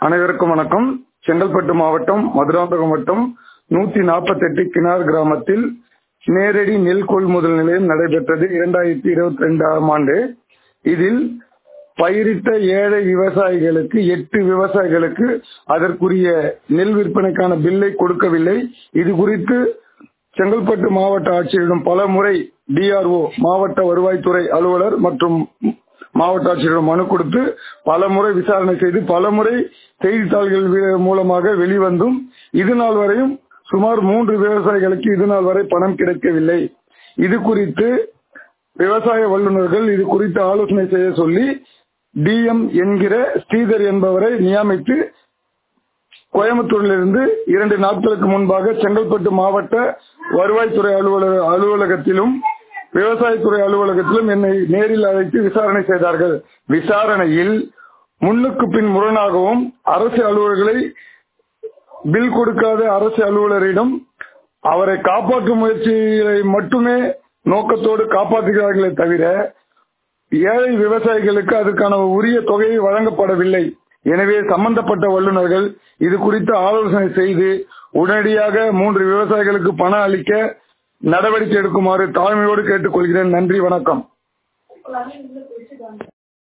அனைவருக்கும் வணக்கம் செங்கல்பட்டு மாவட்டம் மதுராந்தகம் வட்டம் நூத்தி நாற்பத்தி எட்டு கிணார் கிராமத்தில் நேரடி நெல் கொள்முதல் நிலையம் நடைபெற்றது இரண்டாயிரத்தி இருபத்தி ரெண்டாம் ஆண்டு இதில் பயிரிட்ட ஏழை விவசாயிகளுக்கு எட்டு விவசாயிகளுக்கு அதற்குரிய நெல் விற்பனைக்கான பில்லை கொடுக்கவில்லை இது குறித்து செங்கல்பட்டு மாவட்ட ஆட்சியரிடம் பல முறை டிஆர்ஓ மாவட்ட வருவாய்த்துறை அலுவலர் மற்றும் மாவட்ட ஆட்சியரிடம் மனு கொடுத்து பல முறை விசாரணை செய்து பல முறை செய்தித்தாள்கள் வி- மூலமாக வெளிவந்தும் இது நாள் வரையும் சுமார் மூன்று விவசாயிகளுக்கு இது நாள் வரை பணம் கிடைக்கவில்லை இது குறித்து விவசாய வல்லுநர்கள் இது குறித்து ஆலோசனை செய்ய சொல்லி டிஎம் என்கிற ஸ்ரீதர் என்பவரை நியமித்து கோயம்புத்தூரிலிருந்து இரண்டு நாட்களுக்கு முன்பாக செங்கல்பட்டு மாவட்ட வருவாய்த்துறை அலுவலக அலுவலகத்திலும் விவசாயத்துறை அலுவலகத்திலும் என்னை நேரில் அழைத்து விசாரணை செய்தார்கள் விசாரணையில் முன்னுக்கு பின் முரணாகவும் அரசு அலுவலர்களை பில் கொடுக்காத அரசு அலுவலரிடம் அவரை காப்பாற்றும் முயற்சிகளை மட்டுமே நோக்கத்தோடு காப்பாற்றுகிறார்களே தவிர ஏழை விவசாயிகளுக்கு அதற்கான உரிய தொகை வழங்கப்படவில்லை எனவே சம்பந்தப்பட்ட வல்லுநர்கள் இது குறித்து ஆலோசனை செய்து உடனடியாக மூன்று விவசாயிகளுக்கு பணம் அளிக்க நடவடிக்கை எடுக்குமாறு தாழ்மையோடு கேட்டுக்கொள்கிறேன் நன்றி வணக்கம்